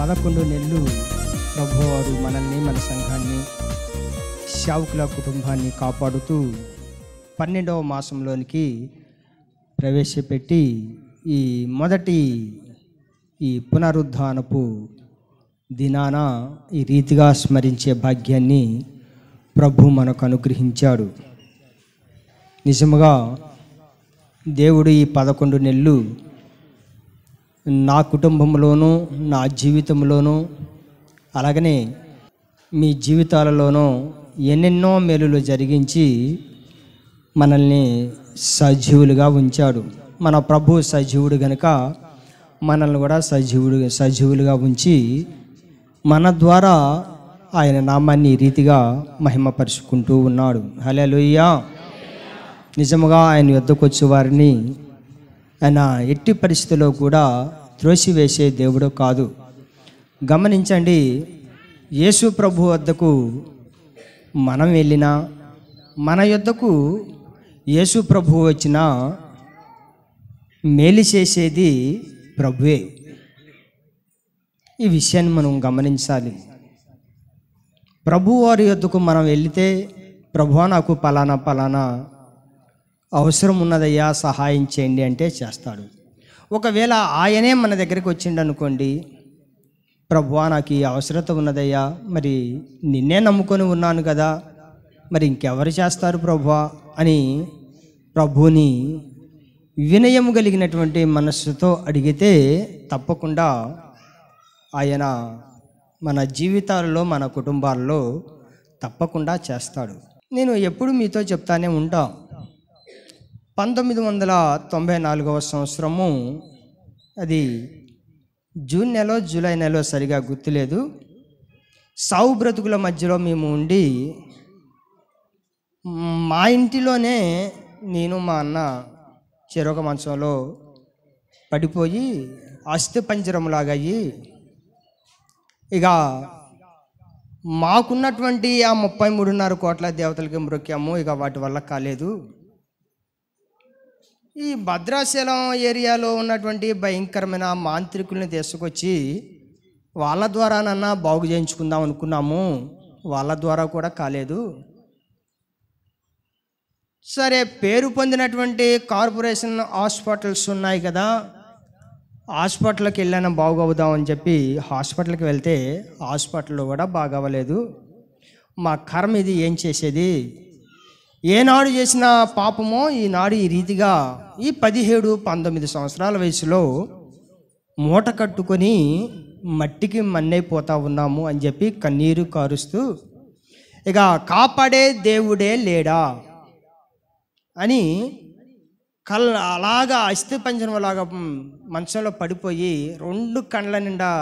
పదకొండు నెలలు ప్రభువారు మనల్ని మన సంఘాన్ని శావుకుల కుటుంబాన్ని కాపాడుతూ పన్నెండవ మాసంలోనికి ప్రవేశపెట్టి ఈ మొదటి ఈ పునరుద్ధానపు దినాన ఈ రీతిగా స్మరించే భాగ్యాన్ని ప్రభు మనకు అనుగ్రహించాడు నిజముగా దేవుడు ఈ పదకొండు నెలలు నా కుటుంబంలోనూ నా జీవితంలోనూ అలాగనే మీ జీవితాలలోనూ ఎన్నెన్నో మేలులు జరిగించి మనల్ని సజీవులుగా ఉంచాడు మన ప్రభు సజీవుడు గనుక మనల్ని కూడా సజీవుడు సజీవులుగా ఉంచి మన ద్వారా ఆయన నామాన్ని ఈ రీతిగా మహిమపరుచుకుంటూ ఉన్నాడు హలెలుయ్యా నిజముగా ఆయన యుద్ధకు వచ్చే వారిని ఆయన ఎట్టి పరిస్థితిలో కూడా త్రోసివేసే దేవుడు కాదు గమనించండి యేసు ప్రభు వద్దకు మనం వెళ్ళినా మన యొద్దకు యేసు ప్రభు వచ్చినా మేలు చేసేది ప్రభువే ఈ విషయాన్ని మనం గమనించాలి ప్రభు వారి యొద్దకు మనం వెళితే ప్రభు నాకు పలానా పలానా అవసరం ఉన్నదయ్యా సహాయం చేయండి అంటే చేస్తాడు ఒకవేళ ఆయనే మన దగ్గరికి వచ్చిండు అనుకోండి ప్రభువా నాకు ఈ అవసరత ఉన్నదయ్యా మరి నిన్నే నమ్ముకొని ఉన్నాను కదా మరి ఇంకెవరు చేస్తారు ప్రభువా అని ప్రభుని వినయం కలిగినటువంటి మనస్సుతో అడిగితే తప్పకుండా ఆయన మన జీవితాలలో మన కుటుంబాల్లో తప్పకుండా చేస్తాడు నేను ఎప్పుడు మీతో చెప్తానే ఉంటా పంతొమ్మిది వందల తొంభై నాలుగవ సంవత్సరము అది జూన్ నెల జూలై నెల సరిగా గుర్తులేదు సావు బ్రతుకుల మధ్యలో మేము ఉండి మా ఇంటిలోనే నేను మా అన్న చెరొక మంచంలో పడిపోయి అస్థి పంజరంలాగా అయ్యి ఇక మాకున్నటువంటి ఆ ముప్పై మూడున్నర కోట్ల దేవతలకి మ్రొక్కాము ఇక వాటి వల్ల కాలేదు ఈ భద్రాచలం ఏరియాలో ఉన్నటువంటి భయంకరమైన మాంత్రికుల్ని తీసుకొచ్చి వాళ్ళ ద్వారానన్నా బాగు చేయించుకుందాం అనుకున్నాము వాళ్ళ ద్వారా కూడా కాలేదు సరే పేరు పొందినటువంటి కార్పొరేషన్ హాస్పిటల్స్ ఉన్నాయి కదా హాస్పిటల్కి వెళ్ళాను బాగవుదాం అని చెప్పి హాస్పిటల్కి వెళ్తే హాస్పిటల్లో కూడా బాగవ్వలేదు మా కర్మ ఇది ఏం చేసేది ఏనాడు చేసిన పాపమో ఈనాడు ఈ రీతిగా ఈ పదిహేడు పంతొమ్మిది సంవత్సరాల వయసులో మూట కట్టుకొని మట్టికి మన్నైపోతా ఉన్నాము అని చెప్పి కన్నీరు కారుస్తూ ఇక కాపాడే దేవుడే లేడా అని కళ్ళ అలాగా అస్థి పంజరంలాగా మంచంలో పడిపోయి రెండు కళ్ళ నిండా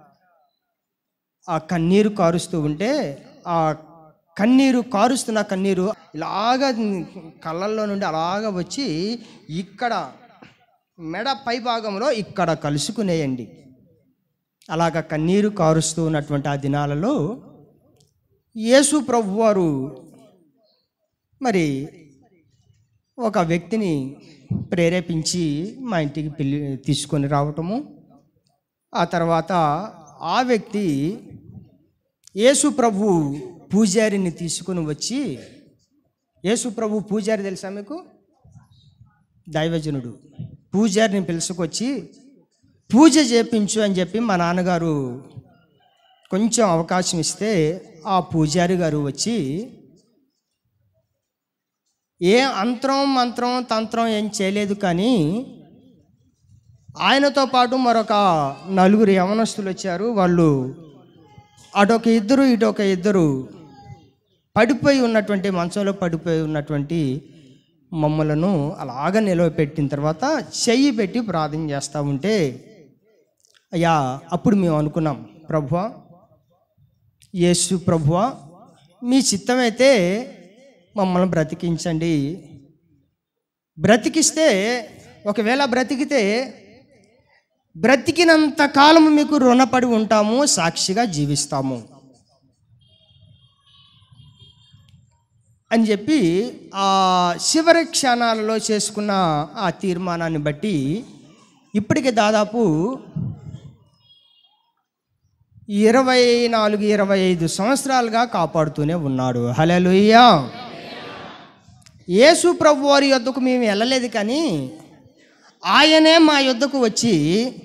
ఆ కన్నీరు కారుస్తూ ఉంటే ఆ కన్నీరు కారుస్తున్న కన్నీరు ఇలాగా కళ్ళల్లో నుండి అలాగా వచ్చి ఇక్కడ మెడ పై భాగంలో ఇక్కడ కలుసుకునేయండి అలాగ కన్నీరు కారుస్తూ ఉన్నటువంటి ఆ దినాలలో యేసు ప్రభువారు మరి ఒక వ్యక్తిని ప్రేరేపించి మా ఇంటికి పిల్లి తీసుకొని రావటము ఆ తర్వాత ఆ వ్యక్తి యేసు ప్రభు పూజారిని తీసుకుని వచ్చి యేసు ప్రభు పూజారి తెలుసా మీకు దైవజనుడు పూజారిని పిలుచుకొచ్చి పూజ చేపించు అని చెప్పి మా నాన్నగారు కొంచెం అవకాశం ఇస్తే ఆ పూజారి గారు వచ్చి ఏ అంతరం మంత్రం తంత్రం ఏం చేయలేదు కానీ ఆయనతో పాటు మరొక నలుగురు యవనస్తులు వచ్చారు వాళ్ళు అటొక ఇద్దరు ఇటొక ఇద్దరు పడిపోయి ఉన్నటువంటి మంచంలో పడిపోయి ఉన్నటువంటి మమ్మలను అలాగ నిలవపెట్టిన తర్వాత చెయ్యి పెట్టి ప్రార్థన చేస్తూ ఉంటే అయ్యా అప్పుడు మేము అనుకున్నాం ప్రభువా యేసు ప్రభువా మీ చిత్తమైతే మమ్మల్ని బ్రతికించండి బ్రతికిస్తే ఒకవేళ బ్రతికితే బ్రతికినంత కాలం మీకు రుణపడి ఉంటాము సాక్షిగా జీవిస్తాము అని చెప్పి ఆ చివరి క్షణాలలో చేసుకున్న ఆ తీర్మానాన్ని బట్టి ఇప్పటికి దాదాపు ఇరవై నాలుగు ఇరవై ఐదు సంవత్సరాలుగా కాపాడుతూనే ఉన్నాడు హలలుయ్యా యేసు ప్రభు వారి యొద్దకు మేము వెళ్ళలేదు కానీ ఆయనే మా యొద్దకు వచ్చి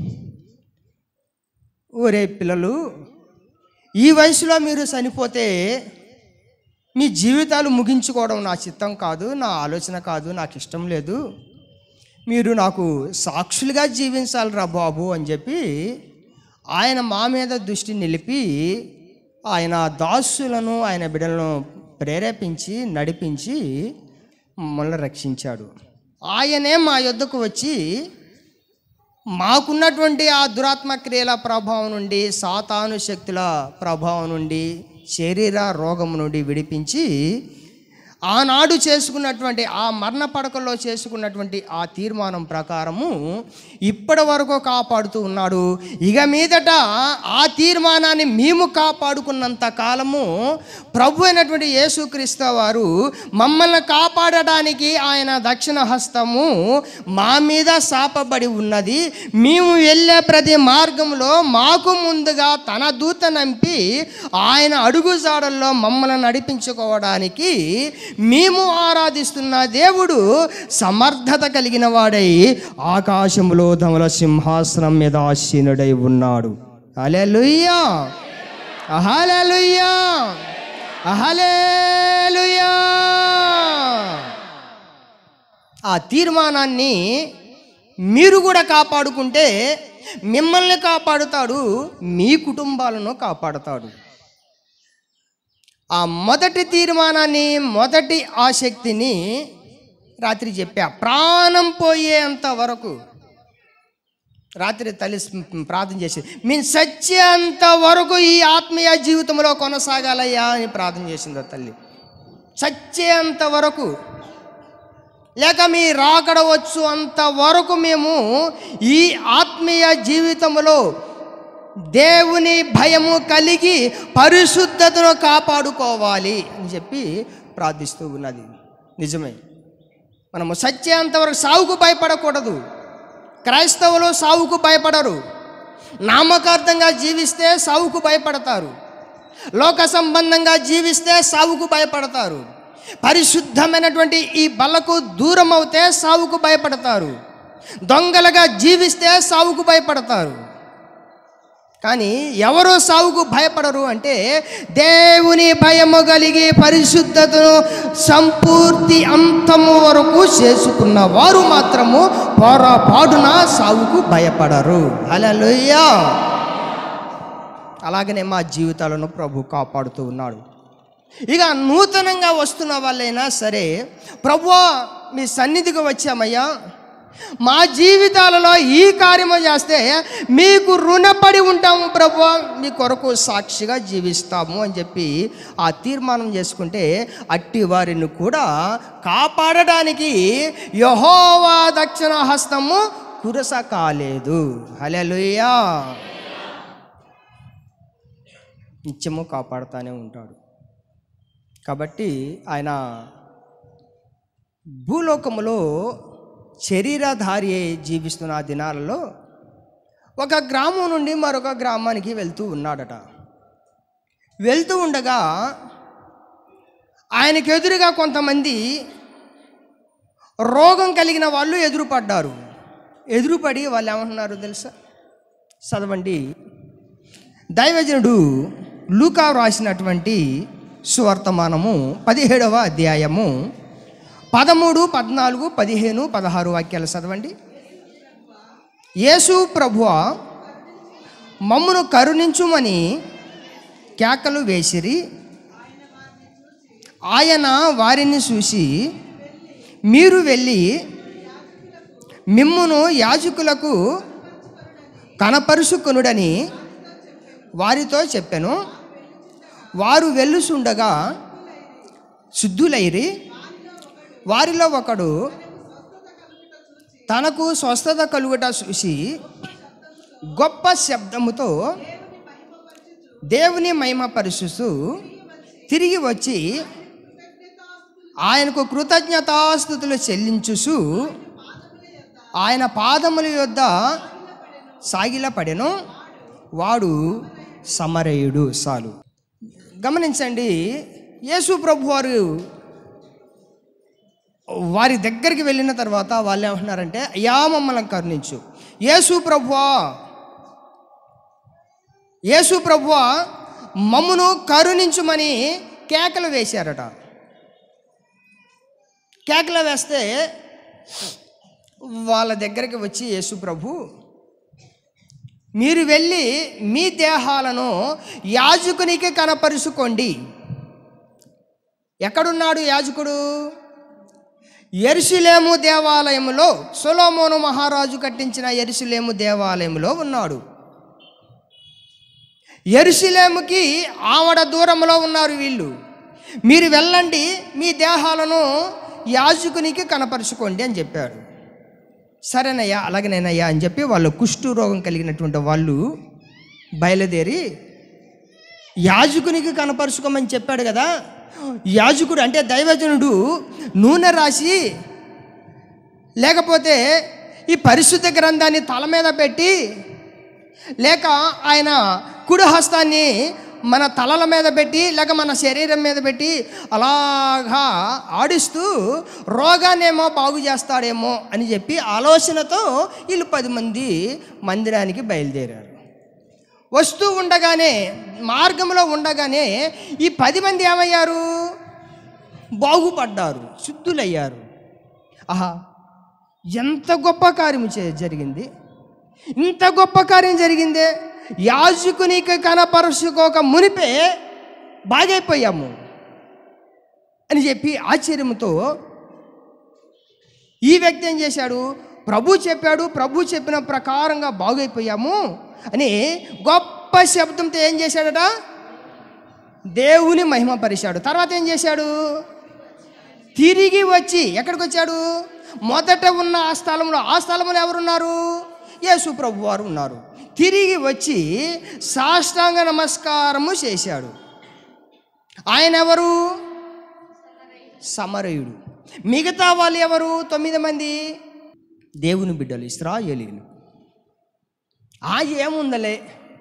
ఊరే పిల్లలు ఈ వయసులో మీరు చనిపోతే మీ జీవితాలు ముగించుకోవడం నా చిత్తం కాదు నా ఆలోచన కాదు నాకు ఇష్టం లేదు మీరు నాకు సాక్షులుగా జీవించాలిరా బాబు అని చెప్పి ఆయన మా మీద దృష్టి నిలిపి ఆయన దాసులను ఆయన బిడ్డలను ప్రేరేపించి నడిపించి మమ్మల్ని రక్షించాడు ఆయనే మా యొద్దకు వచ్చి మాకున్నటువంటి ఆ దురాత్మ క్రియల ప్రభావం నుండి సాతాను శక్తుల ప్రభావం నుండి శరీర రోగం నుండి విడిపించి ఆనాడు చేసుకున్నటువంటి ఆ మరణ పడకల్లో చేసుకున్నటువంటి ఆ తీర్మానం ప్రకారము ఇప్పటి వరకు కాపాడుతూ ఉన్నాడు ఇక మీదట ఆ తీర్మానాన్ని మేము కాపాడుకున్నంత కాలము ప్రభు అయినటువంటి యేసుక్రీస్తు వారు మమ్మల్ని కాపాడడానికి ఆయన దక్షిణ హస్తము మా మీద శాపబడి ఉన్నది మేము వెళ్ళే ప్రతి మార్గంలో మాకు ముందుగా తన దూత నంపి ఆయన అడుగుజాడల్లో మమ్మల్ని నడిపించుకోవడానికి మేము ఆరాధిస్తున్న దేవుడు సమర్థత కలిగిన వాడై ఆకాశంలో ధమల సింహాసనం మీద ఆసీనుడై ఉన్నాడు అలెలుయ్యా అహలెలుయ్యా అహలేలుయా ఆ తీర్మానాన్ని మీరు కూడా కాపాడుకుంటే మిమ్మల్ని కాపాడుతాడు మీ కుటుంబాలను కాపాడుతాడు ఆ మొదటి తీర్మానాన్ని మొదటి ఆసక్తిని రాత్రి చెప్పా ప్రాణం పోయేంత వరకు రాత్రి తల్లి స్- ప్రార్థన చేసి మేము సత్యంత వరకు ఈ ఆత్మీయ జీవితంలో కొనసాగాలయ్యా అని ప్రార్థన చేసింది ఆ తల్లి సత్యేంత వరకు లేక మీ రాకడ వచ్చు అంత వరకు మేము ఈ ఆత్మీయ జీవితంలో దేవుని భయము కలిగి పరిశుద్ధతను కాపాడుకోవాలి అని చెప్పి ప్రార్థిస్తూ ఉన్నది నిజమే మనము సత్యంత వరకు సావుకు భయపడకూడదు క్రైస్తవులు సావుకు భయపడరు నామకార్థంగా జీవిస్తే సావుకు భయపడతారు లోక సంబంధంగా జీవిస్తే సావుకు భయపడతారు పరిశుద్ధమైనటువంటి ఈ బలకు దూరం అవుతే సావుకు భయపడతారు దొంగలుగా జీవిస్తే సావుకు భయపడతారు కానీ ఎవరు సావుకు భయపడరు అంటే దేవుని భయము కలిగి పరిశుద్ధతను సంపూర్తి అంతము వరకు చేసుకున్న వారు మాత్రము పొరపాటున సావుకు భయపడరు హల్లెలూయా అలాగనే మా జీవితాలను ప్రభు కాపాడుతూ ఉన్నాడు ఇక నూతనంగా వస్తున్న వాళ్ళైనా సరే ప్రభువా మీ సన్నిధికి వచ్చామయ్యా మా జీవితాలలో ఈ కార్యము చేస్తే మీకు రుణపడి ఉంటాము ప్రభు మీ కొరకు సాక్షిగా జీవిస్తాము అని చెప్పి ఆ తీర్మానం చేసుకుంటే అట్టి వారిని కూడా కాపాడడానికి యహోవా దక్షిణ హస్తము కురస కాలేదు హలెలుయా నిత్యము కాపాడుతూనే ఉంటాడు కాబట్టి ఆయన భూలోకములో శరీరధారి అయి జీవిస్తున్న ఆ దినాలలో ఒక గ్రామం నుండి మరొక గ్రామానికి వెళ్తూ ఉన్నాడట వెళ్తూ ఉండగా ఆయనకు ఎదురుగా కొంతమంది రోగం కలిగిన వాళ్ళు ఎదురుపడ్డారు ఎదురుపడి వాళ్ళు ఏమంటున్నారు తెలుసా చదవండి దైవజనుడు లూకా రాసినటువంటి సువర్తమానము పదిహేడవ అధ్యాయము పదమూడు పద్నాలుగు పదిహేను పదహారు వాక్యాలు చదవండి యేసు ప్రభువ మమ్మును కరుణించుమని కేకలు వేసిరి ఆయన వారిని చూసి మీరు వెళ్ళి మిమ్మును యాజకులకు కనపరుచుకొనుడని వారితో చెప్పాను వారు వెళ్ళుచుండగా శుద్ధులైరి వారిలో ఒకడు తనకు స్వస్థత కలుగుట చూసి గొప్ప శబ్దముతో దేవుని మహిమపరుచుతూ తిరిగి వచ్చి ఆయనకు కృతజ్ఞతాస్థుతులు చెల్లించుచు ఆయన పాదముల యొద్ద సాగిలపడెను వాడు సమరయుడు సాలు గమనించండి యేసు ప్రభు వారు వారి దగ్గరికి వెళ్ళిన తర్వాత వాళ్ళు ఏమంటున్నారంటే అయ్యా మమ్మల్ని కరుణించు యేసు ప్రభువా యేసు ప్రభువా మమ్మును కరుణించుమని కేకలు వేశారట కేకలు వేస్తే వాళ్ళ దగ్గరికి వచ్చి యేసు ప్రభు మీరు వెళ్ళి మీ దేహాలను యాజకునికి కనపరుచుకోండి ఎక్కడున్నాడు యాజకుడు ఎరుసలేము దేవాలయములో సొలోమోను మహారాజు కట్టించిన ఎరుసలేము దేవాలయములో ఉన్నాడు ఎరుసలేముకి ఆవడ దూరంలో ఉన్నారు వీళ్ళు మీరు వెళ్ళండి మీ దేహాలను యాజకునికి కనపరుచుకోండి అని చెప్పాడు సరేనయ్యా అలాగనేనయ్యా అని చెప్పి వాళ్ళు కుష్టు రోగం కలిగినటువంటి వాళ్ళు బయలుదేరి యాజకునికి కనపరుచుకోమని చెప్పాడు కదా యాజకుడు అంటే దైవజనుడు నూనె రాసి లేకపోతే ఈ పరిశుద్ధ గ్రంథాన్ని తల మీద పెట్టి లేక ఆయన కుడి హస్తాన్ని మన తలల మీద పెట్టి లేక మన శరీరం మీద పెట్టి అలాగా ఆడిస్తూ రోగాన్నేమో బాగు చేస్తాడేమో అని చెప్పి ఆలోచనతో వీళ్ళు పది మంది మందిరానికి బయలుదేరారు వస్తూ ఉండగానే మార్గంలో ఉండగానే ఈ పది మంది ఏమయ్యారు బాగుపడ్డారు శుద్ధులయ్యారు ఆహా ఎంత గొప్ప కార్యం చే- జరిగింది ఇంత గొప్ప కార్యం జరిగిందే యాజకునికి కనపరుచుకోక మునిపే బాగైపోయాము అని చెప్పి ఆశ్చర్యంతో ఈ వ్యక్తి ఏం చేశాడు ప్రభు చెప్పాడు ప్రభు చెప్పిన ప్రకారంగా బాగైపోయాము అని గొప్ప శబ్దంతో ఏం చేశాడట దేవుని మహిమపరిచాడు తర్వాత ఏం చేశాడు తిరిగి వచ్చి ఎక్కడికి వచ్చాడు మొదట ఉన్న ఆ స్థలంలో ఆ స్థలంలో ఎవరున్నారు యేసు ప్రభు వారు ఉన్నారు తిరిగి వచ్చి సాష్టాంగ నమస్కారము చేశాడు ఆయన ఎవరు సమరయుడు మిగతా వాళ్ళు ఎవరు తొమ్మిది మంది దేవుని బిడ్డలు ఇస్రాయేలీలు ఆ ఏముందలే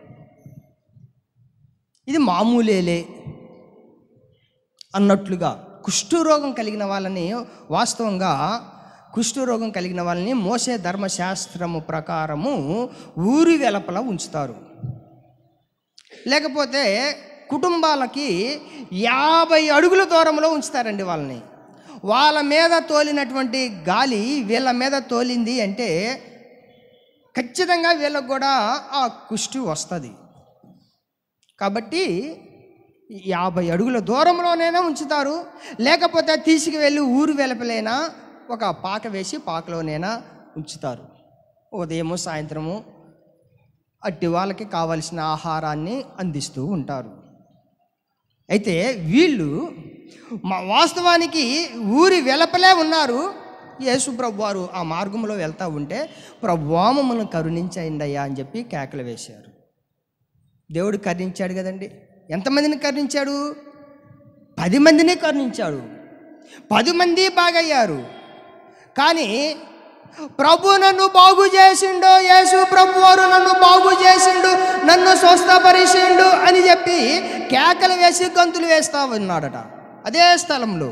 ఇది మామూలేలే అన్నట్లుగా కుష్ఠరోగం కలిగిన వాళ్ళని వాస్తవంగా కుష్ఠరోగం కలిగిన వాళ్ళని మోసే ధర్మశాస్త్రము ప్రకారము ఊరి వెలపల ఉంచుతారు లేకపోతే కుటుంబాలకి యాభై అడుగుల దూరంలో ఉంచుతారండి వాళ్ళని వాళ్ళ మీద తోలినటువంటి గాలి వీళ్ళ మీద తోలింది అంటే ఖచ్చితంగా వీళ్ళకు కూడా ఆ కుష్టి వస్తుంది కాబట్టి యాభై అడుగుల దూరంలోనైనా ఉంచుతారు లేకపోతే తీసుకువెళ్ళి ఊరు వెలపలైనా ఒక పాక వేసి పాకలోనైనా ఉంచుతారు ఉదయము సాయంత్రము అట్టి వాళ్ళకి కావలసిన ఆహారాన్ని అందిస్తూ ఉంటారు అయితే వీళ్ళు మా వాస్తవానికి ఊరి వెలపలే ఉన్నారు యేసు ప్రభు వారు ఆ మార్గంలో వెళ్తూ ఉంటే ప్రభువా మమ్మల్ని కరుణించండి అయ్యా అని చెప్పి కేకలు వేశారు దేవుడు కరుణించాడు కదండి ఎంతమందిని కరుణించాడు పది మందిని కరుణించాడు పది మంది బాగయ్యారు కానీ ప్రభు నన్ను బాగు చేసిండు యేసు ప్రభు వారు నన్ను బాగు చేసిండు నన్ను స్వస్థపరిచిండు అని చెప్పి కేకలు వేసి గంతులు వేస్తా ఉన్నాడట అదే స్థలంలో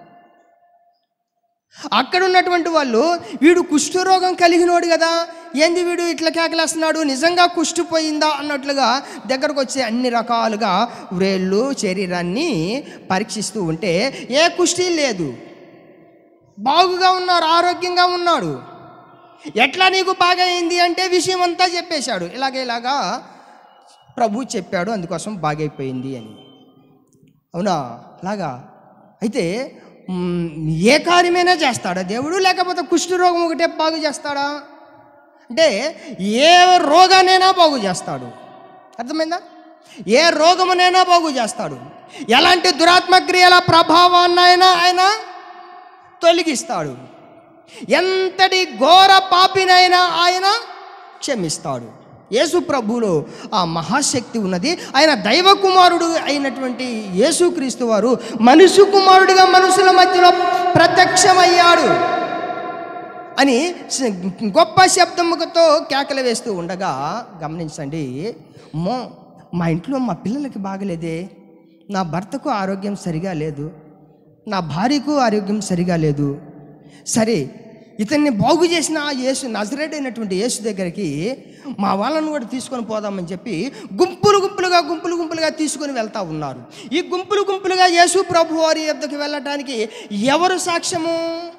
అక్కడ ఉన్నటువంటి వాళ్ళు వీడు కుష్ఠరోగం కలిగినోడు కదా ఏంది వీడు ఇట్లా కేకలేస్తున్నాడు నిజంగా కుష్టి పోయిందా అన్నట్లుగా దగ్గరకు వచ్చి అన్ని రకాలుగా వ్రేళ్ళు శరీరాన్ని పరీక్షిస్తూ ఉంటే ఏ కుష్టి లేదు బాగుగా ఉన్నారు ఆరోగ్యంగా ఉన్నాడు ఎట్లా నీకు బాగా అయింది అంటే విషయం అంతా చెప్పేశాడు ఇలాగ ఇలాగా ప్రభు చెప్పాడు అందుకోసం బాగైపోయింది అని అవునా అలాగా అయితే మ్, ఏ కార్యమైనా చేస్తాడా దేవుడు లేకపోతే కుష్ఠరోగం ఒకటే బాగు చేస్తాడా అంటే ఏ రోగానైనా బాగు చేస్తాడు అర్థమైందా ఏ రోగమునైనా బాగు చేస్తాడు ఎలాంటి దురాత్మ క్రియల ప్రభావాన్నైనా ఆయన తొలగిస్తాడు ఎంతటి ఘోర పాపినైనా ఆయన క్షమిస్తాడు యేసు ప్రభువులో ఆ మహాశక్తి ఉన్నది ఆయన దైవ కుమారుడు అయినటువంటి యేసుక్రీస్తు వారు మనుషు కుమారుడిగా మనుషుల మధ్యలో ప్రత్యక్షమయ్యాడు అని స- గొప్ప శబ్దముతో కేకలు వేస్తూ ఉండగా గమనించండి మో మా ఇంట్లో మా పిల్లలకి బాగలేదే నా భర్తకు ఆరోగ్యం సరిగా లేదు నా భార్యకు ఆరోగ్యం సరిగా లేదు సరే ఇతన్ని బాగు చేసిన ఆ యేసు నజరేట్ అయినటువంటి యేసు దగ్గరికి మా వాళ్ళను కూడా తీసుకొని పోదామని చెప్పి గుంపులు గుంపులుగా గుంపులు గుంపులుగా తీసుకొని వెళ్తా ఉన్నారు ఈ గుంపులు గుంపులుగా యేసు ప్రభు వారి యొద్దకు వెళ్ళటానికి ఎవరు సాక్ష్యము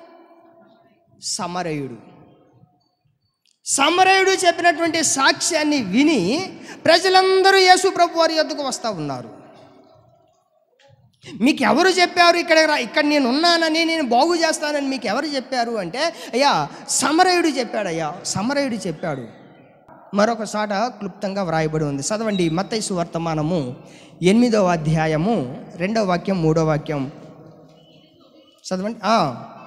సమరయుడు సమరయుడు చెప్పినటువంటి సాక్ష్యాన్ని విని ప్రజలందరూ యేసు ప్రభు వారి యొద్దకు వస్తూ ఉన్నారు మీకు ఎవరు చెప్పారు ఇక్కడ రా- ఇక్కడ నేను ఉన్నానని నేను బాగు చేస్తానని మీకు ఎవరు చెప్పారు అంటే అయ్యా సమరయుడు చెప్పాడు అయ్యా సమరయుడు చెప్పాడు మరొక సాట క్లుప్తంగా వ్రాయబడి ఉంది చదవండి మత్తైసు వర్తమానము ఎనిమిదవ అధ్యాయము రెండవ వాక్యం మూడో వాక్యం చదవండి ఆ.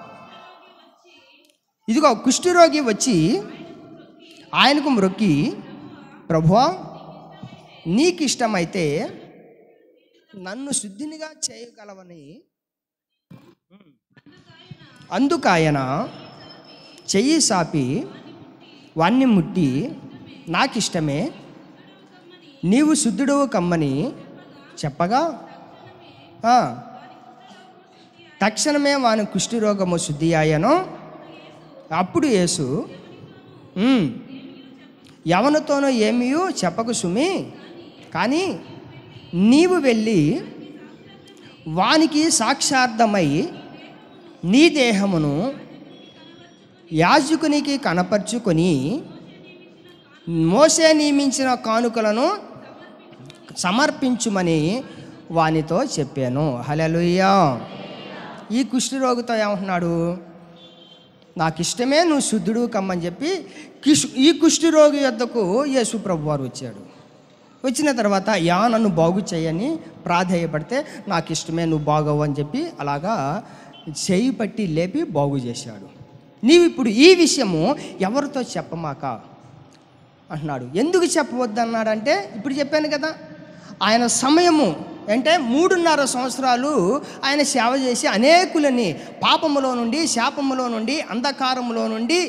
ఇదిగో కుష్ఠరోగి వచ్చి ఆయనకు మ్రొక్కి ప్రభువా నీకు ఇష్టమైతే నన్ను శుద్ధినిగా చేయగలవని అందుకాయన చెయ్యి సాపి వాణ్ణి ముట్టి నాకిష్టమే నీవు శుద్ధుడవు కమ్మని చెప్పగా ఆ, తక్షణమే వాని కుష్ఠరోగము శుద్ధి అయ్యను అప్పుడు యేసు "ఉమ్, ఎవరితోనో ఏమీ చెప్పకు సుమి కానీ నీవు వెళ్ళి వానికి సాక్షార్థమై నీ దేహమును యాజకునికి కనపరుచుకొని మోసే నియమించిన కానుకలను సమర్పించుమని వానితో చెప్పాను హలలుయ్యా ఈ కుష్ఠరోగితో ఏమంటున్నాడు నాకు ఇష్టమే నువ్వు శుద్ధుడు కమ్మని చెప్పి కిష్ ఈ కుష్ఠరోగి యొద్దకు యేసు ప్రభు వారు వచ్చాడు వచ్చిన తర్వాత యా నన్ను బాగు చేయని ప్రాధేయపడితే నాకు ఇష్టమే నువ్వు బాగవు అని చెప్పి అలాగా చేయి పట్టి లేపి బాగు చేశాడు నీవు ఇప్పుడు ఈ విషయము ఎవరితో చెప్పమాక అంటున్నాడు ఎందుకు చెప్పవద్దన్నాడంటే ఇప్పుడు చెప్పాను కదా ఆయన సమయము అంటే మూడున్నర సంవత్సరాలు ఆయన సేవ చేసి అనేకులని పాపములో నుండి శాపములో నుండి అంధకారములో నుండి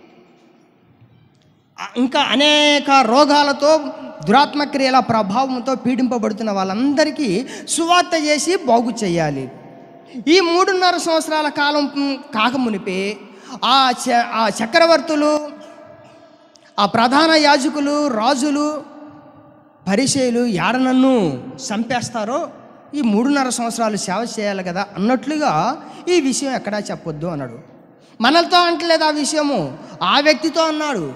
ఆ- ఇంకా అనేక రోగాలతో దురాత్మక్రియల ప్రభావంతో పీడింపబడుతున్న వాళ్ళందరికీ సువార్త చేసి బాగు చేయాలి ఈ మూడున్నర సంవత్సరాల కాలం మ్, కాకమునిపే ఆ చ ఆ చక్రవర్తులు ఆ ప్రధాన యాజకులు రాజులు పరిచయులు యాడ నన్ను చంపేస్తారో ఈ మూడున్నర సంవత్సరాలు సేవ చేయాలి కదా అన్నట్లుగా ఈ విషయం ఎక్కడా చెప్పొద్దు అన్నాడు మనలతో అంటలేదు ఆ విషయము ఆ వ్యక్తితో అన్నాడు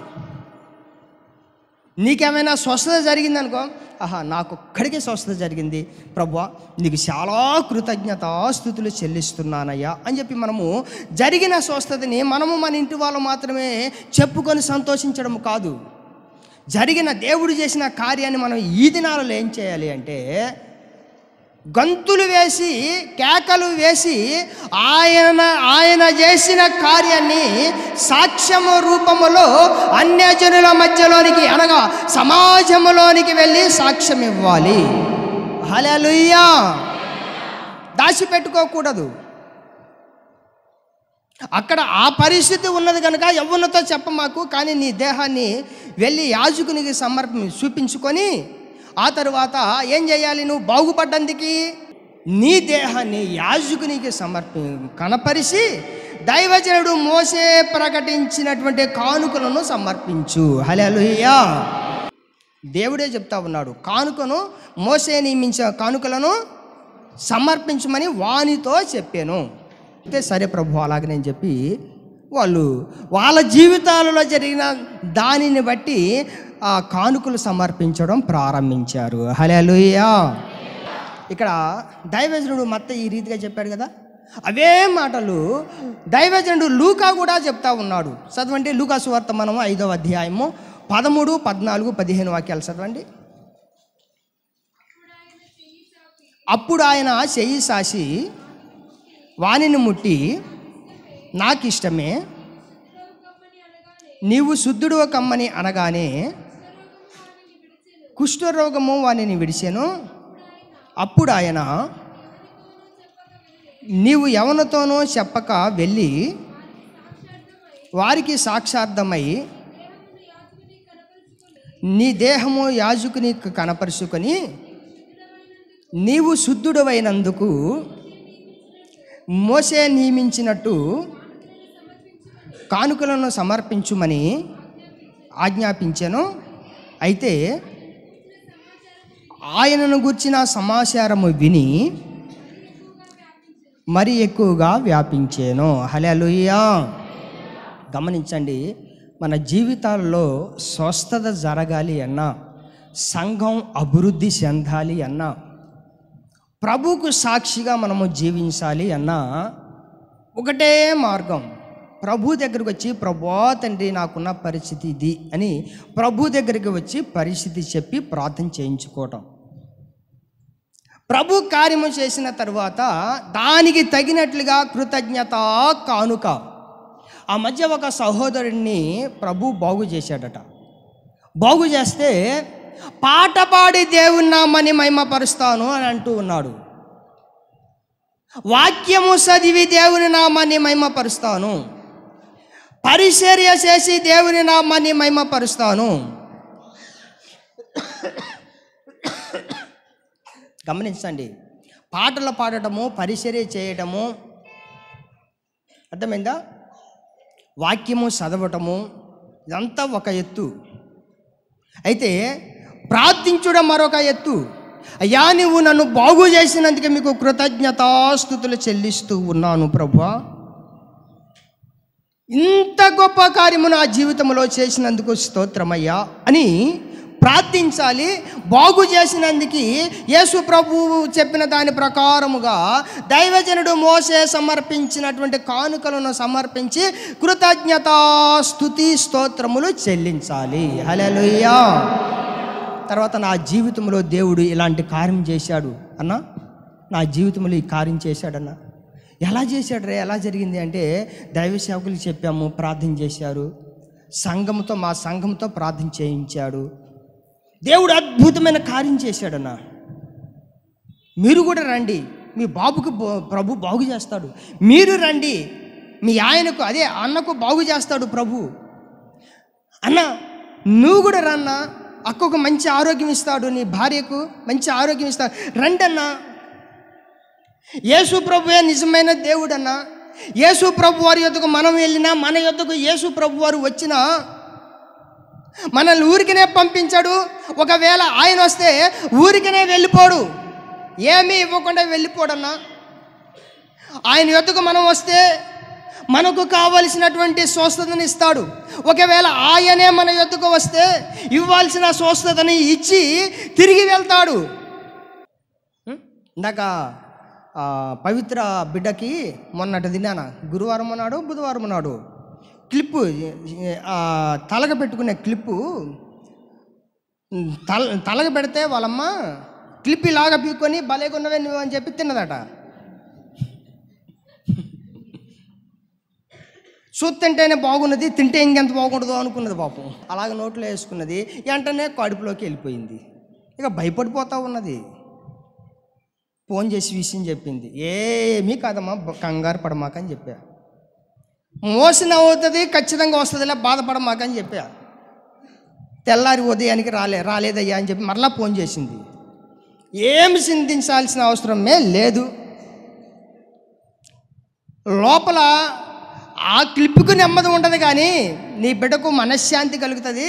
నీకేమైనా స్వస్థత జరిగిందనుకో ఆహా నాకు ఒక్కడికే స్వస్థత జరిగింది ప్రభు నీకు చాలా కృతజ్ఞతాస్థుతులు చెల్లిస్తున్నానయ్యా అని చెప్పి మనము జరిగిన స్వస్థతని మనము మన ఇంటి వాళ్ళు మాత్రమే చెప్పుకొని సంతోషించడం కాదు జరిగిన దేవుడు చేసిన కార్యాన్ని మనం ఈ దినాలలో ఏం చేయాలి అంటే గంతులు వేసి కేకలు వేసి ఆయన ఆయన చేసిన కార్యాన్ని సాక్ష్యము రూపములో అన్యజనుల మధ్యలోనికి అనగా సమాజములోనికి వెళ్ళి సాక్ష్యం ఇవ్వాలి హలలుయ్యా దాచిపెట్టుకోకూడదు అక్కడ ఆ పరిస్థితి ఉన్నది కనుక యవ్వనతో చెప్ప మాకు కానీ నీ దేహాన్ని వెళ్ళి యాజకునికి సమర్పి చూపించుకొని ఆ తరువాత ఏం చేయాలి నువ్వు బాగుపడ్డందుకి నీ దేహాన్ని యాజకునికి సమర్పి కనపరిచి దైవజనుడు మోసే ప్రకటించినటువంటి కానుకలను సమర్పించు హలలుయ్యా దేవుడే చెప్తా ఉన్నాడు కానుకను మోసే నియమించిన కానుకలను సమర్పించమని వానితో చెప్పాను అయితే సరే ప్రభు అలాగే నేను చెప్పి వాళ్ళు వాళ్ళ జీవితాలలో జరిగిన దానిని బట్టి ఆ కానుకలు సమర్పించడం ప్రారంభించారు హలేలుయా ఇక్కడ దైవజనుడు మత్త ఈ రీతిగా చెప్పాడు కదా అవే మాటలు దైవజనుడు లూకా కూడా చెప్తా ఉన్నాడు చదవండి లూకా సువార్త మనము ఐదవ అధ్యాయము పదమూడు పద్నాలుగు పదిహేను వాక్యాలు చదవండి అప్పుడు ఆయన చెయ్యి సాసి వాణిని ముట్టి నాకు ఇష్టమే నీవు శుద్ధుడు కమ్మని అనగానే కుష్ఠరోగము వానిని విడిచెను అప్పుడు ఆయన నీవు ఎవరితోనో చెప్పక వెళ్ళి వారికి సాక్షార్థమై నీ దేహము యాజకుని కనపరుచుకొని నీవు శుద్ధుడవైనందుకు మోసే నియమించినట్టు కానుకలను సమర్పించుమని ఆజ్ఞాపించాను అయితే ఆయనను గుర్చిన సమాచారము విని మరి ఎక్కువగా వ్యాపించాను హలెలుయ్యా గమనించండి మన జీవితాల్లో స్వస్థత జరగాలి అన్నా సంఘం అభివృద్ధి చెందాలి అన్నా ప్రభుకు సాక్షిగా మనము జీవించాలి అన్నా ఒకటే మార్గం ప్రభు దగ్గరికి వచ్చి ప్రభా తండ్రి నాకున్న పరిస్థితి ఇది అని ప్రభు దగ్గరికి వచ్చి పరిస్థితి చెప్పి ప్రార్థన చేయించుకోవటం ప్రభు కార్యము చేసిన తరువాత దానికి తగినట్లుగా కృతజ్ఞత కానుక ఆ మధ్య ఒక సహోదరుడిని ప్రభు బాగు చేశాడట బాగు చేస్తే పాట పాడి దేవుని నామని మహిమపరుస్తాను అని అంటూ ఉన్నాడు వాక్యము చదివి దేవుని నామాన్ని మహిమపరుస్తాను పరిచర్య చేసి దేవుని నామాన్ని మహిమపరుస్తాను గమనించండి పాటలు పాడటము పరిచర్య చేయటము అర్థమైందా వాక్యము చదవటము ఇదంతా ఒక ఎత్తు అయితే ప్రార్థించడం మరొక ఎత్తు అయ్యా నువ్వు నన్ను బాగు చేసినందుకు మీకు కృతజ్ఞతాస్థుతులు చెల్లిస్తూ ఉన్నాను ప్రభా ఇంత గొప్ప కార్యము నా జీవితంలో చేసినందుకు స్తోత్రమయ్యా అని ప్రార్థించాలి బాగు చేసినందుకు యేసు ప్రభువు చెప్పిన దాని ప్రకారముగా దైవజనుడు మోసే సమర్పించినటువంటి కానుకలను సమర్పించి కృతజ్ఞతా స్తుతి స్తోత్రములు చెల్లించాలి హల్లెలూయా తర్వాత నా జీవితంలో దేవుడు ఇలాంటి కార్యం చేశాడు అన్న నా జీవితంలో ఈ కార్యం చేశాడన్న ఎలా చేశాడు రే ఎలా జరిగింది అంటే దైవ సేవకులు చెప్పాము ప్రార్థన చేశారు సంఘంతో మా సంఘంతో ప్రార్థన చేయించాడు దేవుడు అద్భుతమైన కార్యం చేశాడన్న మీరు కూడా రండి మీ బాబుకు బా- ప్రభు బాగు చేస్తాడు మీరు రండి మీ ఆయనకు అదే అన్నకు బాగు చేస్తాడు ప్రభు అన్న నువ్వు కూడా రన్నా అక్కకు మంచి ఆరోగ్యం ఇస్తాడు నీ భార్యకు మంచి ఆరోగ్యం ఇస్తాడు రండి అన్నా యేసు ప్రభువే నిజమైన దేవుడు అన్న యేసు ప్రభు వారి యొద్దకు మనం వెళ్ళినా మన యొద్దకు యేసు ప్రభు వారు వచ్చినా మనల్ని ఊరికనే పంపించాడు ఒకవేళ ఆయన వస్తే ఊరికనే వెళ్ళిపోడు ఏమీ ఇవ్వకుండా వెళ్ళిపోడన్నా ఆయన యొద్దకు మనం వస్తే మనకు కావలసినటువంటి స్వస్థతని ఇస్తాడు ఒకవేళ ఆయనే మన యొద్దకు వస్తే ఇవ్వాల్సిన స్వస్థతని ఇచ్చి తిరిగి వెళ్తాడు ఉం? ఇందాక ఆ, పవిత్ర బిడ్డకి మొన్నటి దినాన గురువారం నాడు బుధవారం నాడు క్లిప్పు ఆ, తలగ పెట్టుకునే క్లిప్పు ఉం, తల తలగ పెడితే వాళ్ళమ్మ క్లిప్ ఇలాగ పీక్కొని భలేకున్నవే నువ్వు అని చెప్పి తిన్నదట చూస్తుంటేనే బాగున్నది తింటే ఇంకెంత బాగుంటుందో అనుకున్నది పాపం అలాగ నోట్లో వేసుకున్నది వెంటనే కడుపులోకి వెళ్ళిపోయింది ఇక భయపడిపోతా ఉన్నది ఫోన్ చేసి విషయం చెప్పింది ఏమీ కాదమ్మా బ- కంగారు పడమాక అని చెప్పా మోసిన అవుతుంది ఖచ్చితంగా వస్తుందిలే బాధపడమాక అని చెప్పా తెల్లారి ఉదయానికి రాలే రాలేదయ్యా అని చెప్పి మరలా ఫోన్ చేసింది ఏమి చింతించాల్సిన అవసరమే లేదు లోపల ఆ క్లిప్కు నెమ్మది ఉండదు కానీ నీ బిడ్డకు మనశ్శాంతి కలుగుతుంది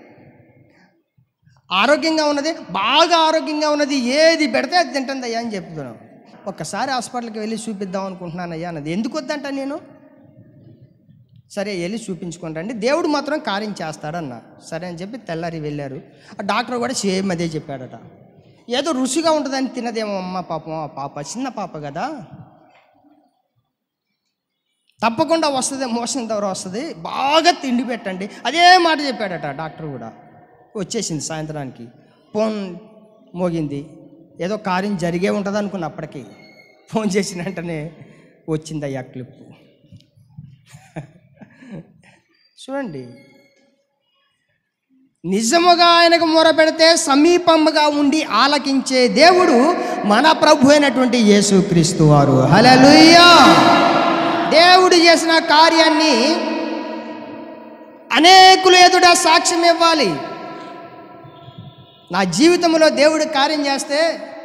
ఆరోగ్యంగా ఉన్నది బాగా ఆరోగ్యంగా ఉన్నది ఏది పెడితే అది తింటుంది అయ్యా అని చెప్తున్నాను ఒక్కసారి హాస్పిటల్కి వెళ్ళి చూపిద్దాం అనుకుంటున్నాను అయ్యా అన్నది ఎందుకు వద్దంట నేను సరే వెళ్ళి చూపించుకోండి రండి దేవుడు మాత్రం కార్యం చేస్తాడన్న సరే అని చెప్పి తెల్లారి వెళ్ళారు ఆ డాక్టర్ కూడా సేమ్ అదే చెప్పాడట ఏదో రుచిగా ఉంటుందని తినదేమో అమ్మ పాపం ఆ పాప చిన్న పాప కదా తప్పకుండా వస్తుంది మోషన్ ద్వారా వస్తుంది బాగా తిండి పెట్టండి అదే మాట చెప్పాడట డాక్టర్ కూడా వచ్చేసింది సాయంత్రానికి ఫోన్ మోగింది ఏదో కార్యం జరిగే ఉంటుంది అనుకున్న అప్పటికి ఫోన్ చేసిన వెంటనే వచ్చింది అయ్యా క్లిప్ చూడండి నిజముగా ఆయనకు మొరపెడితే సమీపముగా ఉండి ఆలకించే దేవుడు మన ప్రభు అయినటువంటి యేసుక్రీస్తు వారు హల్లెలూయా దేవుడు చేసిన కార్యాన్ని అనేకులు ఎదుట సాక్ష్యం ఇవ్వాలి నా జీవితంలో దేవుడు కార్యం చేస్తే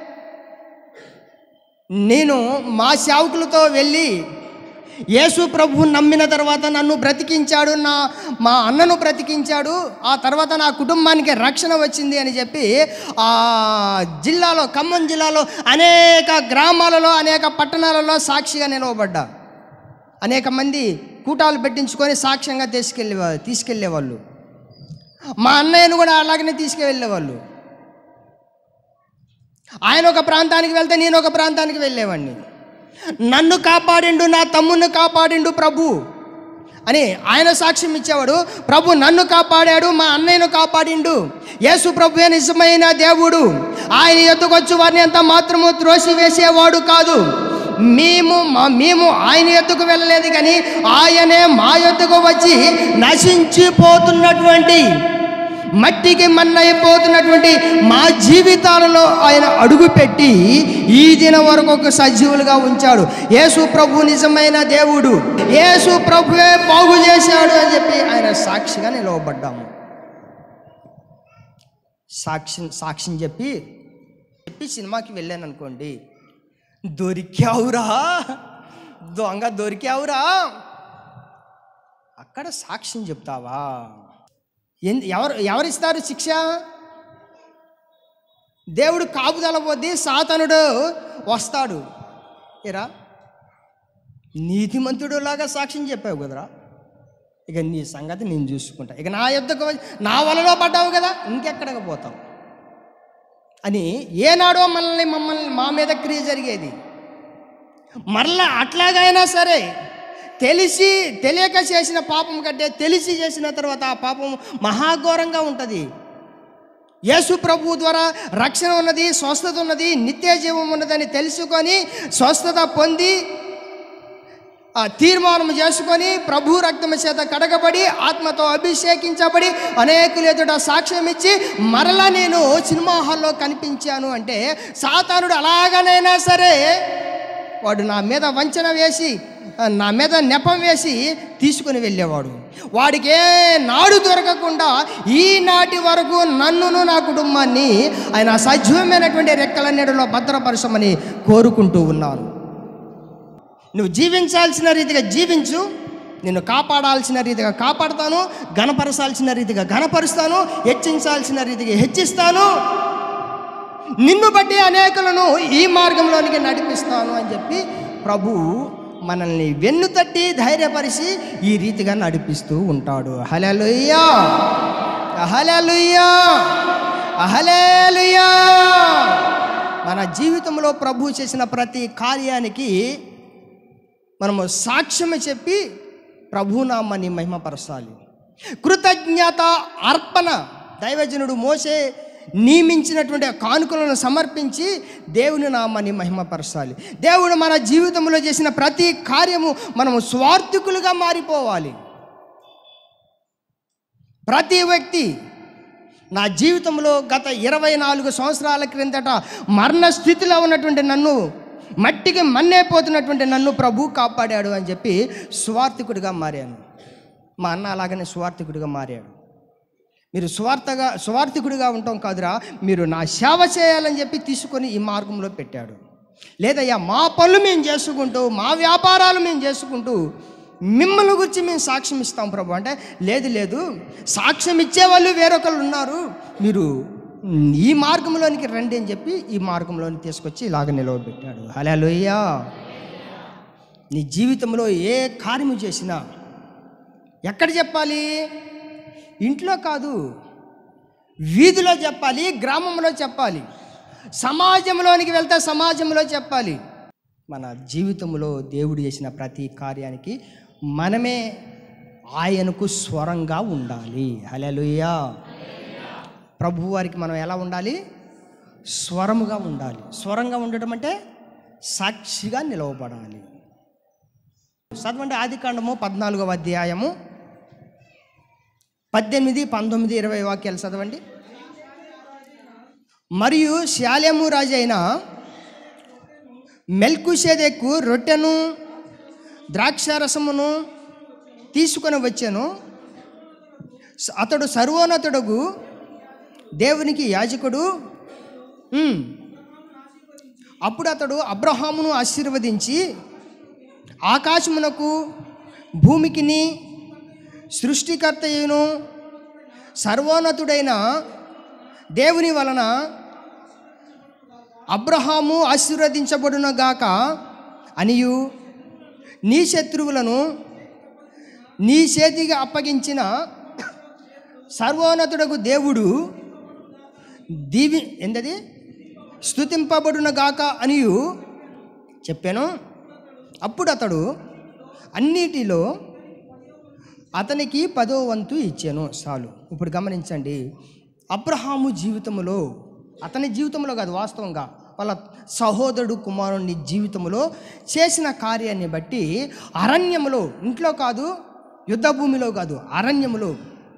నేను మా సేవకులతో వెళ్ళి యేసు ప్రభువు నమ్మిన తర్వాత నన్ను బ్రతికించాడు నా మా అన్నను బ్రతికించాడు ఆ తర్వాత నా కుటుంబానికి రక్షణ వచ్చింది అని చెప్పి ఆ జిల్లాలో ఖమ్మం జిల్లాలో అనేక గ్రామాలలో అనేక పట్టణాలలో సాక్షిగా నిలవబడ్డా అనేక మంది కూటాలు పెట్టించుకొని సాక్ష్యంగా తీసుకెళ్ళే తీసుకెళ్ళేవాళ్ళు మా అన్నయ్యను కూడా అలాగనే తీసుకువెళ్ళేవాళ్ళు ఆయన ఒక ప్రాంతానికి వెళ్తే నేను ఒక ప్రాంతానికి వెళ్ళేవాడిని నన్ను కాపాడిండు నా తమ్ముడిని కాపాడిండు ప్రభు అని ఆయన సాక్ష్యం ఇచ్చేవాడు ప్రభు నన్ను కాపాడాడు మా అన్నయ్యను కాపాడిండు యేసు ప్రభువే నిజమైన దేవుడు ఆయన ఎత్తుకొచ్చు వారిని ఎంత మాత్రము త్రోసి వేసేవాడు కాదు మేము మా మేము ఆయన ఎత్తుకు వెళ్ళలేదు కానీ ఆయనే మా ఎత్తుకు వచ్చి నశించిపోతున్నటువంటి మట్టికి మన్నైపోతున్నటువంటి మా జీవితాలలో ఆయన అడుగుపెట్టి ఈ దినం వరకు ఒక సజీవులుగా ఉంచాడు యేసు ప్రభు నిజమైన దేవుడు యేసు ప్రభువే బాగు చేశాడు అని చెప్పి ఆయన సాక్షిగా నిలవబడ్డాము సాక్షి సాక్ష్యం చెప్పి చెప్పి సినిమాకి వెళ్ళాను అనుకోండి దొరికావురా దొంగ దొరికావురా అక్కడ సాక్ష్యం చెప్తావా ఎన్- ఎవరు ఎవరిస్తారు శిక్ష దేవుడు కాపుదల పొద్ది సాతనుడు వస్తాడు ఏరా నీతిమంతుడు లాగా సాక్ష్యం చెప్పావు కదరా ఇక నీ సంగతి నేను చూసుకుంటా ఇక నా యుద్ధకు వచ్చి- నా వలలో పడ్డావు కదా ఇంకెక్కడికి పోతావు అని ఏనాడో మనల్ని మమ్మల్ని మా మీద క్రియ జరిగేది మరలా అట్లాగైనా సరే తెలిసి తెలియక చేసిన పాపం కంటే తెలిసి చేసిన తర్వాత ఆ పాపం మహాఘోరంగా ఉంటుంది యేసు ప్రభు ద్వారా రక్షణ ఉన్నది స్వస్థత ఉన్నది నిత్య జీవం ఉన్నదని తెలుసుకొని స్వస్థత పొంది ఆ తీర్మానం చేసుకొని ప్రభు రక్తము చేత కడగబడి ఆత్మతో అభిషేకించబడి అనేకులు ఎదుట సాక్ష్యం ఇచ్చి మరలా నేను సినిమా హాల్లో కనిపించాను అంటే సాతానుడు అలాగనైనా సరే వాడు నా మీద వంచన వేసి ఆ, నా మీద నెపం వేసి తీసుకుని వెళ్ళేవాడు వాడికి ఏ నాడు దొరకకుండా ఈనాటి వరకు నన్నును నా కుటుంబాన్ని ఆయన సజీవమైనటువంటి రెక్కల నీడలో భద్రపరచమని కోరుకుంటూ ఉన్నాను నువ్వు జీవించాల్సిన రీతిగా జీవించు నిన్ను కాపాడాల్సిన రీతిగా కాపాడుతాను గణపరచాల్సిన రీతిగా గణపరుస్తాను హెచ్చించాల్సిన రీతిగా హెచ్చిస్తాను నిన్ను బట్టి అనేకులను ఈ మార్గంలోనికి నడిపిస్తాను అని చెప్పి ప్రభు మనల్ని వెన్ను తట్టి ధైర్యపరిచి ఈ రీతిగా నడిపిస్తూ ఉంటాడు హలలుయ్యా అహలలుయ్యా అహలేలుయా మన జీవితంలో ప్రభు చేసిన ప్రతి కార్యానికి మనము సాక్ష్యం చెప్పి ప్రభునామాన్ని మహిమపరచాలి కృతజ్ఞత అర్పణ దైవజనుడు మోసే నియమించినటువంటి ఆ కానుకలను సమర్పించి దేవుని నామాన్ని మహిమపరచాలి దేవుడు మన జీవితంలో చేసిన ప్రతి కార్యము మనము స్వార్థికులుగా మారిపోవాలి ప్రతి వ్యక్తి నా జీవితంలో గత ఇరవై నాలుగు సంవత్సరాల క్రిందట మరణ స్థితిలో ఉన్నటువంటి నన్ను మట్టికి మన్నేపోతున్నటువంటి నన్ను ప్రభు కాపాడాడు అని చెప్పి స్వార్థికుడిగా మారాను మా అన్న అలాగనే స్వార్థికుడిగా మారాడు మీరు స్వార్థగా స్వార్థికుడిగా ఉంటాం కాదురా మీరు నా సేవ చేయాలని చెప్పి తీసుకొని ఈ మార్గంలో పెట్టాడు లేదయ్యా మా పనులు మేము చేసుకుంటూ మా వ్యాపారాలు మేము చేసుకుంటూ మిమ్మల్ని గురించి మేము సాక్ష్యం ఇస్తాం ప్రభు అంటే లేదు లేదు సాక్ష్యం ఇచ్చేవాళ్ళు వేరొకరు ఉన్నారు మీరు మ్, ఈ మార్గంలోనికి రండి అని చెప్పి ఈ మార్గంలోని తీసుకొచ్చి ఇలాగ నిలవబెట్టాడు హలోయ్యా నీ జీవితంలో ఏ కార్యము చేసినా ఎక్కడ చెప్పాలి ఇంట్లో కాదు వీధిలో చెప్పాలి గ్రామంలో చెప్పాలి సమాజంలోనికి వెళ్తే సమాజంలో చెప్పాలి మన జీవితంలో దేవుడు చేసిన ప్రతి కార్యానికి మనమే ఆయనకు స్వరంగా ఉండాలి హలలుయా ప్రభు వారికి మనం ఎలా ఉండాలి స్వరముగా ఉండాలి స్వరంగా ఉండటం అంటే సాక్షిగా నిలవబడాలి చదవండి ఆదికాండము పద్నాలుగవ అధ్యాయము పద్దెనిమిది పంతొమ్మిది ఇరవై వాక్యాలు చదవండి మరియు శాలెము రాజు అయిన మెల్కుషేదెక్కు రొట్టెను ద్రాక్షారసమును తీసుకొని వచ్చాను అతడు సర్వోన్నతుడుగు దేవునికి యాజకుడు ఉమ్. అప్పుడు అతడు అబ్రహామును ఆశీర్వదించి ఆకాశమునకు భూమికిని సృష్టికర్తయును సర్వోన్నతుడైన దేవుని వలన అబ్రహాము ఆశీర్వదించబడునగాక అనియు నీ శత్రువులను నీ చేతికి అప్పగించిన సర్వోన్నతుడకు దేవుడు దీవి ఎందది స్థుతింపబడునగాక అనియు చెప్పాను అప్పుడు అతడు అన్నిటిలో అతనికి పదో వంతు ఇచ్చాను చాలు ఇప్పుడు గమనించండి అబ్రహాము జీవితంలో అతని జీవితంలో కాదు వాస్తవంగా వాళ్ళ సహోదరుడు కుమారుని జీవితంలో చేసిన కార్యాన్ని బట్టి అరణ్యములో ఇంట్లో కాదు యుద్ధ భూమిలో కాదు అరణ్యములో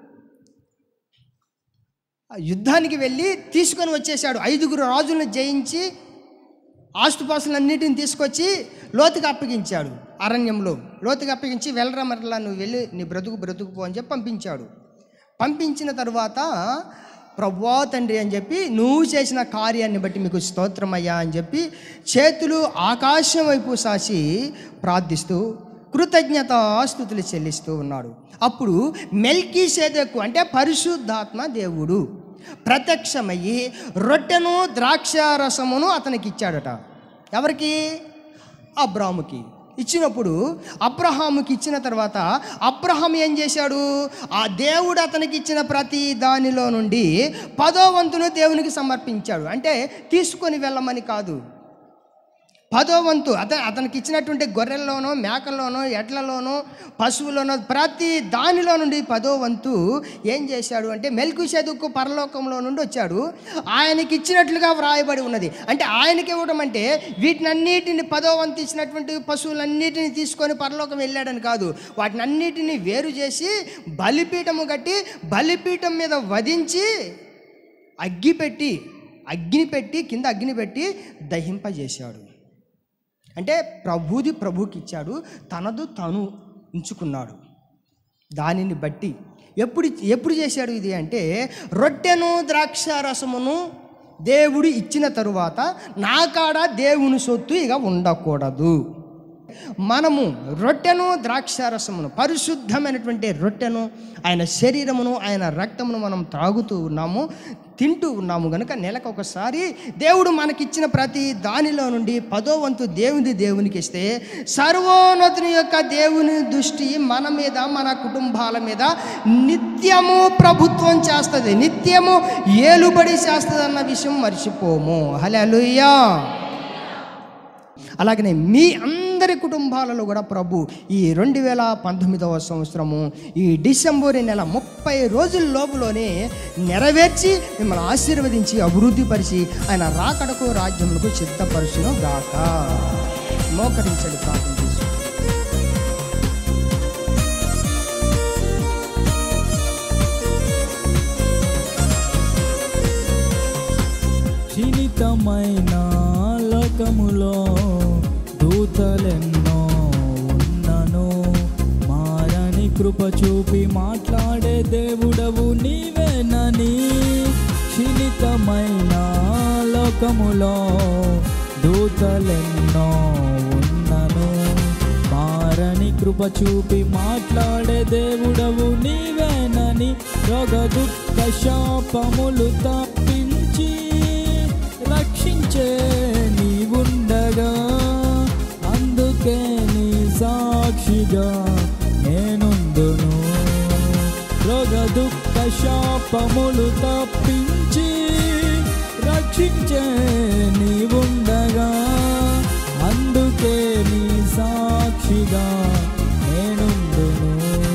ఆ యుద్ధానికి వెళ్ళి తీసుకొని వచ్చేసాడు ఐదుగురు రాజులను జయించి ఆస్తుపాస్తులన్నిటిని తీసుకొచ్చి లోతుగా అప్పగించాడు అరణ్యంలో లోతుగా అప్పగించి వెళ్ళరా మరలా నువ్వు వెళ్ళి నీ బ్రతుకు బ్రతుకుపో అని చెప్పి పంపించాడు పంపించిన తర్వాత ప్రభువా తండ్రి అని చెప్పి నువ్వు చేసిన కార్యాన్ని బట్టి మీకు స్తోత్రమయ్యా అని చెప్పి చేతులు ఆకాశం వైపు సాచి ప్రార్థిస్తూ కృతజ్ఞత స్థుతులు చెల్లిస్తూ ఉన్నాడు అప్పుడు మెల్కీ సేదకు అంటే పరిశుద్ధాత్మ దేవుడు ప్రత్యక్షమయ్యి రొట్టెను ద్రాక్ష రసమును అతనికి ఇచ్చాడట ఎవరికి అబ్రాముకి ఇచ్చినప్పుడు అబ్రహాముకి ఇచ్చిన తర్వాత అబ్రహాం ఏం చేశాడు ఆ దేవుడు అతనికి ఇచ్చిన ప్రతి దానిలో నుండి పదో వంతును దేవునికి సమర్పించాడు అంటే తీసుకొని వెళ్ళమని కాదు పదో వంతు అత అతనికి ఇచ్చినటువంటి గొర్రెల్లోనో మేకల్లోనో ఎడ్లలోనో పశువులోనో ప్రతి దానిలో నుండి పదో వంతు ఏం చేశాడు అంటే మెల్కు చెదుకు పరలోకంలో నుండి వచ్చాడు ఆయనకి ఇచ్చినట్లుగా వ్రాయబడి ఉన్నది అంటే ఆయనకి ఇవ్వడం అంటే వీటినన్నిటిని పదో వంతు ఇచ్చినటువంటి పశువులన్నిటిని తీసుకొని పరలోకం వెళ్ళాడని కాదు వాటిని అన్నిటిని వేరు చేసి బలిపీఠము కట్టి బలిపీఠం మీద వధించి అగ్గి పెట్టి అగ్ని పెట్టి కింద అగ్ని పెట్టి దహింపజేశాడు అంటే ప్రభుది ప్రభుకి ఇచ్చాడు తనదు తను ఉంచుకున్నాడు దానిని బట్టి ఎప్పుడు ఎప్పుడు చేశాడు ఇది అంటే రొట్టెను ద్రాక్ష రసమును దేవుడు ఇచ్చిన తరువాత నా కాడ దేవుని సొత్తు ఇక ఉండకూడదు మనము రొట్టెను ద్రాక్షారసమును పరిశుద్ధమైనటువంటి రొట్టెను ఆయన శరీరమును ఆయన రక్తమును మనం త్రాగుతూ ఉన్నాము తింటూ ఉన్నాము గనుక నెలకు ఒకసారి దేవుడు మనకిచ్చిన ప్రతి దానిలో నుండి పదో వంతు దేవుని దేవునికి ఇస్తే సర్వోన్నతుని యొక్క దేవుని దృష్టి మన మీద మన కుటుంబాల మీద నిత్యము ప్రభుత్వం చేస్తుంది నిత్యము ఏలుబడి చేస్తుంది అన్న విషయం మర్చిపోము హలలుయ్యా అలాగనే మీ అందరి కుటుంబాలలో కూడా ప్రభు ఈ రెండు వేల పంతొమ్మిదవ సంవత్సరము ఈ డిసెంబర్ నెల ముప్పై రోజుల లోపులోనే నెరవేర్చి మిమ్మల్ని ఆశీర్వదించి అభివృద్ధిపరిచి ఆయన రాకడకు రాజ్యములకు సిద్ధపరచును గాక మోకరించండి ప్రార్థన చేసి క్షీణితమైన లోకములో దూతలెన్నో ఉన్నను మారని కృప చూపి మాట్లాడే దేవుడవు నీవేనని క్షీణితమైన లోకములో దూతలెన్నో ఉన్నను మారని కృప చూపి మాట్లాడే దేవుడవు నీవేనని రోగ దుఃఖ శాపములు తప్పించి రక్షించే నీవుండగా అందుకే నీ సాక్షిగా నేనుందును రోగ దుఃఖ శాపములు తప్పించి రక్షించే నీవుండగా అందుకే నీ సాక్షిగా నేనుందును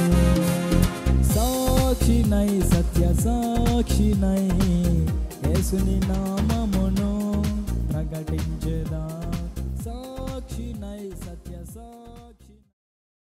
సాక్షినై సత్య సాక్షినై యేసుని నామమును ప్రకటించేదా సాక్షినై సత్య